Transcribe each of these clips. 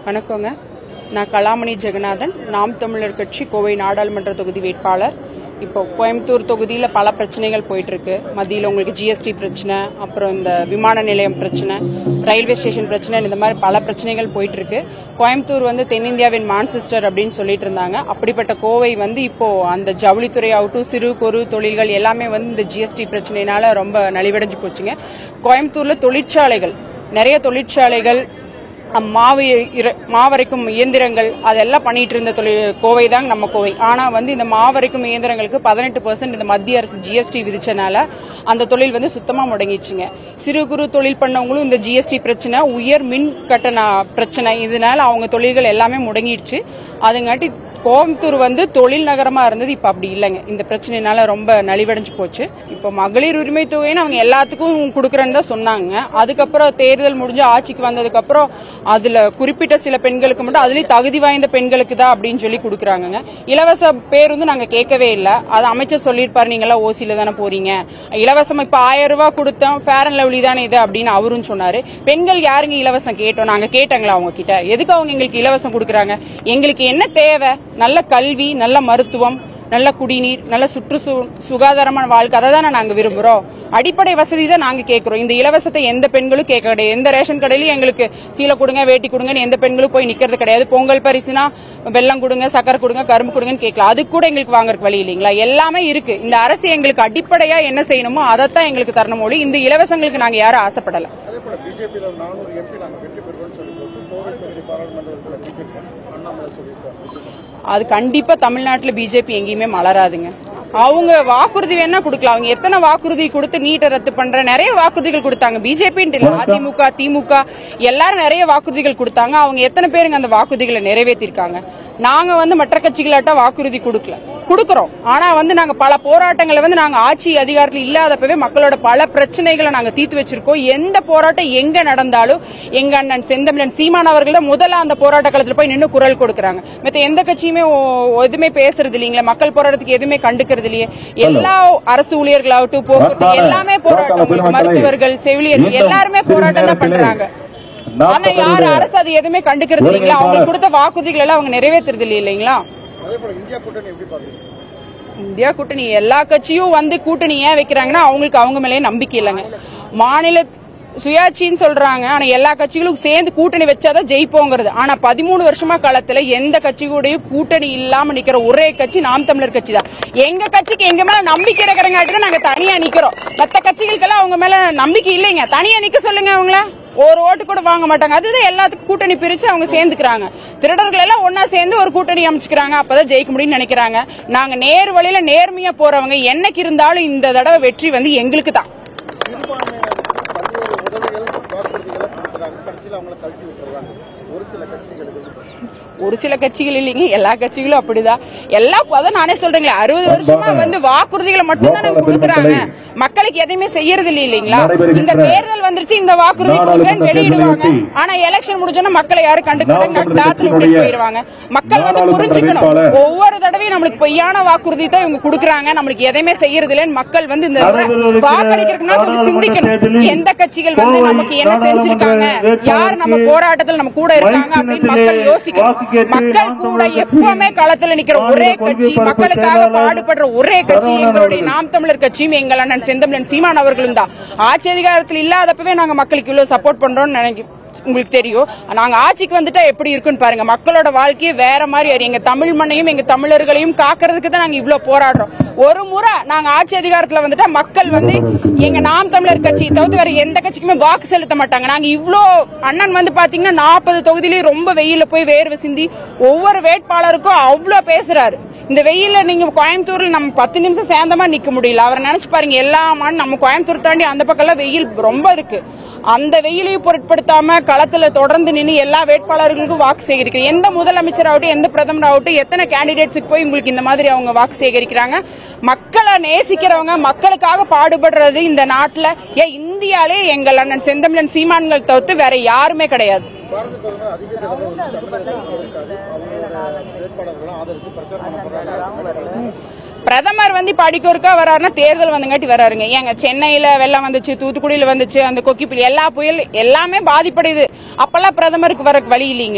வணக்கங்க நான் கலாமணி ஜெகநாதன் நாம் தமிழர் கட்சி கோவை நாடாளுமன்ற தொகுதி வேட்பாளர் இப்போ கோயம்புத்தூர் தொகுதியில் பல பிரச்சனைகள் போயிட்டு இருக்கு மத்தியில் உங்களுக்கு ஜிஎஸ்டி பிரச்சனை அப்புறம் இந்த விமான நிலையம் பிரச்சனை ரயில்வே ஸ்டேஷன் பிரச்சனை இந்த மாதிரி பல பிரச்சனைகள் போயிட்டு இருக்கு கோயம்புத்தூர் வந்து தென்னிந்தியாவின் மான்சிஸ்டர் அப்படின்னு சொல்லிட்டு இருந்தாங்க அப்படிப்பட்ட கோவை வந்து இப்போ அந்த ஜவுளித்துறை ஆகட்டும் சிறு குறு தொழில்கள் எல்லாமே வந்து இந்த ஜிஎஸ்டி பிரச்சனையினால ரொம்ப நலிவடைஞ்சு போச்சுங்க கோயம்புத்தூர்ல தொழிற்சாலைகள் நிறைய தொழிற்சாலைகள் அம் மாவு இர- மாவரைக்கும் இயந்திரங்கள் அதெல்லாம் பண்ணிட்டு இருந்த தொழில் கோவை தான் நம்ம கோவை ஆனா வந்து இந்த மாவரைக்கும் இயந்திரங்களுக்கு பதினெட்டு பர்சன்ட் இந்த மத்திய அரசு ஜிஎஸ்டி விதிச்சனால அந்த தொழில் வந்து சுத்தமா முடங்கிடுச்சுங்க சிறு குறு தொழில் பண்ணவங்களும் இந்த ஜிஎஸ்டி பிரச்சனை உயர் மின் கட்டண பிரச்சனை இதனால அவங்க தொழில்கள் எல்லாமே முடங்கிடுச்சு அதுங்காட்டி கோயம்புத்தூர் வந்து தொழில் நகரமா இருந்தது இப்ப அப்படி இல்லைங்க இந்த பிரச்சனைனால ரொம்ப நலிவடைஞ்சு போச்சு இப்போ மகளிர் உரிமை தொகைன்னு அவங்க எல்லாத்துக்கும் கொடுக்கறேன்னு தான் சொன்னாங்க அதுக்கப்புறம் தேர்தல் முடிஞ்சு ஆட்சிக்கு வந்ததுக்கு அப்புறம் அதுல குறிப்பிட்ட சில பெண்களுக்கு மட்டும் அதுலயும் தகுதி வாய்ந்த பெண்களுக்கு தான் அப்படின்னு சொல்லி கொடுக்குறாங்கங்க இலவச பேர் வந்து நாங்க கேட்கவே இல்லை அது அமைச்சர் சொல்லியிருப்பாரு நீங்க எல்லாம் ஓசியில தானே போறீங்க இலவசம் இப்ப ஆயிரம் ரூபாய் கொடுத்தோம் ஃபேர் அண்ட் லவ்லி தானே இது அப்படின்னு அவரும் சொன்னாரு பெண்கள் யாருங்க இலவசம் கேட்டோம் நாங்க கேட்டாங்களா அவங்க கிட்ட எதுக்கு அவங்க எங்களுக்கு இலவசம் கொடுக்குறாங்க எங்களுக்கு என்ன தேவை நல்ல கல்வி நல்ல மருத்துவம் நல்ல குடிநீர் நல்ல சுற்று சு- சுகாதாரமான வாழ்க்கை அதை தானே நாங்க விரும்புறோம் அடிப்படை வசதி தான் நாங்க கேட்கிறோம் இந்த இலவசத்தை எந்த பெண்களும் கேட்க கிடையாது எந்த ரேஷன் கடையிலயும் எங்களுக்கு சீலை கொடுங்க வேட்டி கொடுங்கன்னு எந்த பெண்களும் போய் நிக்கிறது கிடையாது பொங்கல் பரிசுனா வெல்லம் கொடுங்க சக்கரை கொடுங்க கரும்பு கொடுங்கன்னு கேட்கலாம் அது கூட எங்களுக்கு வாங்குறதுக்கு வழி இல்லைங்களா எல்லாமே இருக்கு இந்த அரசு எங்களுக்கு அடிப்படையா என்ன செய்யணுமோ அதைத்தான் எங்களுக்கு தரணும் மொழி இந்த இலவசங்களுக்கு நாங்க யாரும் ஆசைப்படல அதே போல பிஜேபியில் ஒரு நானூறு எம்பி நாங்கள் வெற்றி பெறுவோம்னு சொல்லி போட்டு கோவை தொகுதி பாராளுமன்ற உறுப்பினர் பிஜேபி அண்ணாமலை சொல்லியிருக்காரு அது கண்டிப்பா தமிழ்நாட்டுல பிஜேபி எங்கேயுமே மலராதுங்க அவங்க வாக்குறுதி வேணா கொடுக்கலாம் அவங்க எத்தனை வாக்குறுதி கொடுத்து நீட்டை ரத்து பண்ற நிறைய வாக்குறுதிகள் கொடுத்தாங்க பிஜேபி இல்ல அதிமுக திமுக எல்லாரும் நிறைய வாக்குறுதிகள் கொடுத்தாங்க அவங்க எத்தனை பேருங்க அந்த வாக்குறுதிகளை நிறைவேற்றிருக்காங்க நாங்க வந்து மற்ற கட்சிகளாட்ட வாக்குறுதி கொடுக்கல கொடுக்கறோம் ஆனா வந்து நாங்க பல போராட்டங்களை வந்து நாங்க ஆட்சி அதிகாரத்தில் இல்லாதப்பவே மக்களோட பல பிரச்சனைகளை நாங்க தீர்த்து வச்சிருக்கோம் எந்த போராட்டம் எங்க நடந்தாலும் எங்க அண்ணன் செந்தமிழன் சீமான் அவர்கள் தான் முதல்ல அந்த போராட்ட காலத்துல போய் நின்று குரல் கொடுக்கறாங்க மத்த எந்த கட்சியுமே ஓ- எதுவுமே பேசுறது இல்லைங்களா மக்கள் போராட்டத்துக்கு எதுவுமே கண்டுக்கிறது இல்லையே எல்லா அரசு ஊழியர்களாகட்டும் போக்குவரத்து எல்லாமே போராட்டம் மருத்துவர்கள் செவிலியர்கள் எல்லாருமே போராட்டம் தான் பண்றாங்க ஆனா யார் அரசு அது எதுவுமே கண்டுக்கிறது இல்லைங்களா அவங்களுக்கு கொடுத்த வாக்குறுதிகள் எல்லாம் அவங்க நிறைவேற்றுறது இல்லை இல்லைங்களா அதே போல இந்தியா கூட்டணி எப்படி பாக்குறீங்க இந்தியா கூட்டணி எல்லா கட்சியும் வந்து கூட்டணி ஏன் வைக்கிறாங்கன்னா அவங்களுக்கு அவங்க மேலே நம்பிக்கை இல்லைங்க மாநில சுயாட்சின்னு சொல்றாங்க ஆனா எல்லா கட்சிகளும் சேர்ந்து கூட்டணி வச்சாதான் ஜெயிப்போங்கிறது ஆனா பதிமூணு வருஷமா காலத்துல எந்த கட்சி கூடயும் கூட்டணி இல்லாம நிக்கிற ஒரே கட்சி நாம் தமிழர் கட்சி தான் எங்க கட்சிக்கு எங்க மேல நம்பிக்கை இருக்கிறங்காட்டி தான் நாங்க தனியா நிக்கிறோம் மத்த கட்சிகளுக்கெல்லாம் அவங்க மேல நம்பிக்கை இல்லைங்க தனியா நிக்க சொல்லுங்க அவங்கள ஒரு ஓட்டு கூட வாங்க மாட்டாங்க அதுதான் எல்லாத்துக்கும் கூட்டணி பிரிச்சு அவங்க சேர்ந்துக்கிறாங்க திருடர்கள் எல்லாம் ஒன்னா சேர்ந்து ஒரு கூட்டணி அமைச்சுக்கிறாங்க அப்பதான் ஜெயிக்க முடியும்னு நினைக்கிறாங்க நாங்க நேர் வழியில நேர்மையா போறவங்க என்னைக்கு இருந்தாலும் இந்த தடவை வெற்றி வந்து எங்களுக்கு தான் சிறுபான்மையினருக்கு பல்வேறு உதவிகள் வாக்குறுதிகளை கொடுக்குறாங்க கடைசியில் அவங்கள கழட்டி விட்டுறாங்க ஒரு சில கட்சிகளுக்கு ஒரு சில கட்சிகள் இல்லைங்க எல்லா கட்சிகளும் அப்படிதான் எல்லா அதான் நானே சொல்றேங்களே அறுபது வருஷமா வந்து வாக்குறுதிகளை மட்டும் தான் கொடுக்குறாங்க மக்களுக்கு எதையுமே செய்யறது இல்லை இல்லைங்களா இந்த தேர்தல் வந்துருச்சு இந்த வாக்குறுதி கொடுக்குறேன்னு வெளியிடுவாங்க ஆனா எலெக்ஷன் முடிஞ்சோன்னா மக்களை யாரும் கண்டுக்கிறாங்க தாத்துல விட்டு போயிருவாங்க மக்கள் வந்து புரிஞ்சுக்கணும் ஒவ்வொரு தடவையும் நம்மளுக்கு பொய்யான வாக்குறுதி தான் இவங்க கொடுக்குறாங்க நம்மளுக்கு எதையுமே செய்யறது இல்லைன்னு மக்கள் வந்து இந்த வாக்களிக்கிறதுனா கொஞ்சம் சிந்திக்கணும் எந்த கட்சிகள் வந்து நமக்கு என்ன செஞ்சிருக்காங்க யார் நம்ம போராட்டத்தில் நம்ம கூட இருக்காங்க அப்படின்னு மக்கள் யோசிக்கணும் மக்கள் கூட எப்பவுமே களத்துல நிக்கிற ஒரே கட்சி மக்களுக்காக பாடுபடுற ஒரே கட்சி எங்களுடைய நாம் தமிழர் கட்சியும் எங்கள் அண்ணன் செந்தமிழன் சீமான் அவர்களும் தான் ஆட்சி அதிகாரத்தில் இல்லாதப்பவே நாங்க மக்களுக்கு இவ்வளவு சப்போர்ட் பண்றோம்னு நினைக்கிறோம் உங்களுக்கு தெரியும் நாங்க ஆட்சிக்கு வந்துட்டா எப்படி இருக்குன்னு பாருங்க மக்களோட வாழ்க்கையே வேற மாதிரி ஆயிரும். எங்க தமிழ் மண்ணையும் எங்க தமிழர்களையும் காக்கிறதுக்கு தான் நாங்க இவ்ளோ போராடுறோம் ஒரு முறை நாங்க ஆட்சி அதிகாரத்துல வந்துட்டா மக்கள் வந்து எங்க நாம் தமிழர் கட்சியை தவிர்த்து வேற எந்த கட்சிக்குமே வாக்கு செலுத்த மாட்டாங்க நாங்க இவ்ளோ அண்ணன் வந்து பாத்தீங்கன்னா நாற்பது தொகுதியிலயும் ரொம்ப வெயில போய் வேர்வை சிந்தி ஒவ்வொரு வேட்பாளருக்கும் அவ்ளோ பேசுறாரு இந்த வெயில்ல நீங்க கோயம்புத்தூர்ல நம்ம பத்து நிமிஷம் சேர்ந்தமா நிக்க முடியல அவரை நினைச்சு பாருங்க எல்லா மான் நம்ம கோயம்புத்தூர் தாண்டி அந்த பக்கம் எல்லாம் வெயில் ரொம்ப இருக்கு அந்த வெயிலையும் பொருட்படுத்தாம களத்துல தொடர்ந்து நின்று எல்லா வேட்பாளர்களுக்கும் வாக்கு சேகரிக்கிறேன் எந்த முதலமைச்சர் ஆகட்டும் எந்த பிரதமர் ஆகட்டும் எத்தனை கேண்டிடேட்ஸுக்கு போய் உங்களுக்கு இந்த மாதிரி அவங்க வாக்கு சேகரிக்கிறாங்க மக்களை நேசிக்கிறவங்க மக்களுக்காக பாடுபடுறது இந்த நாட்டுல ஏன் இந்தியாலே எங்கள் அண்ணன் செந்தமிழன் சீமான்கள் தவிர்த்து வேற யாருமே கிடையாது பாரத பிரதமர் அதிக தடவை வந்து தமிழகத்தில் இருக்காது அவங்களோட வேட்பாளர்கள்லாம் ஆதரித்து பிரச்சாரம் பண்ண போறாங்க பிரதமர் வந்து இப்ப அடிக்க ஒருக்கா வராருன்னா தேர்தல் வந்தங்காட்டி வராருங்க ஏங்க சென்னையில வெள்ளம் வந்துச்சு தூத்துக்குடியில வந்துச்சு அந்த கொக்கிப்புலி எல்லா புயல் எல்லாமே பாதிப்படையுது அப்பெல்லாம் பிரதமருக்கு வர வழி இல்லீங்களா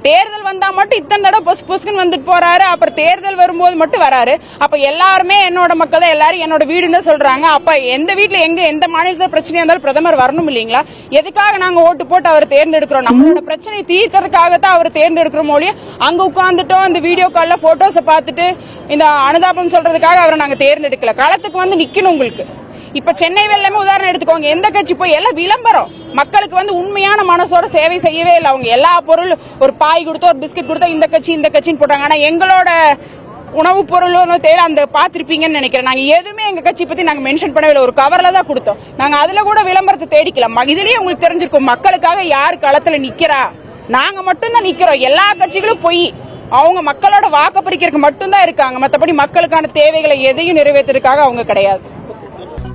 தேர்தல் வந்தா மட்டும் இத்தனை தடவை பொசு பொசுக்குன்னு வந்துட்டு போறாரு அப்புறம் தேர்தல் வரும்போது மட்டும் வராரு அப்ப எல்லாருமே என்னோட மக்கள் தான் எல்லாரும் என்னோட வீடுன்னு தான் சொல்றாங்க அப்ப எந்த வீட்ல எங்க எந்த மாநிலத்துல பிரச்சனையா இருந்தாலும் பிரதமர் வரணும் இல்லீங்களா எதுக்காக நாங்க ஓட்டு போட்டு அவர் தேர்ந்தெடுக்கிறோம் நம்மளோட பிரச்சனை தீர்க்கறதுக்காக தான் அவர் தேர்ந்தெடுக்கிறோம் மொழிய அங்க உட்கார்ந்துட்டோம் இந்த வீடியோ கால்ல போட்டோஸை பார்த்துட்டு இந்த அனுதாபம் சொல்றதுக்காக அவரை நாங்க தேர்ந்தெடுக்கல களத்துக்கு வந்து நிக்கணும் உங்களுக்கு இப்ப சென்னை வெள்ளமே உதாரணம் எடுத்துக்கோங்க எந்த கட்சி போய் எல்லாம் விளம்பரம் மக்களுக்கு வந்து உண்மையான மனசோட சேவை செய்யவே இல்லை அவங்க எல்லா பொருள் ஒரு பாய் கொடுத்தோ ஒரு பிஸ்கட் கொடுத்தோ இந்த கட்சி இந்த கட்சின்னு போட்டாங்க ஆனா எங்களோட உணவுப் பொருளும் தேவை அந்த பாத்திருப்பீங்கன்னு நினைக்கிறேன் நாங்க எதுவுமே எங்க கட்சி பத்தி நாங்க மென்ஷன் பண்ணவே இல்லை ஒரு கவர்ல தான் கொடுத்தோம் நாங்க அதுல கூட விளம்பரத்தை தேடிக்கலாம் ம- இதுலயே உங்களுக்கு தெரிஞ்சிருக்கும் மக்களுக்காக யார் களத்துல நிக்கிறா நாங்க மட்டும்தான் நிக்கிறோம் எல்லா கட்சிகளும் போய் அவங்க மக்களோட வாக்கு பறிக்கிறதுக்கு மட்டும்தான் இருக்காங்க மத்தபடி மக்களுக்கான தேவைகளை எதையும் நிறைவேற்றுறதுக்காக அவங்க கிடையாது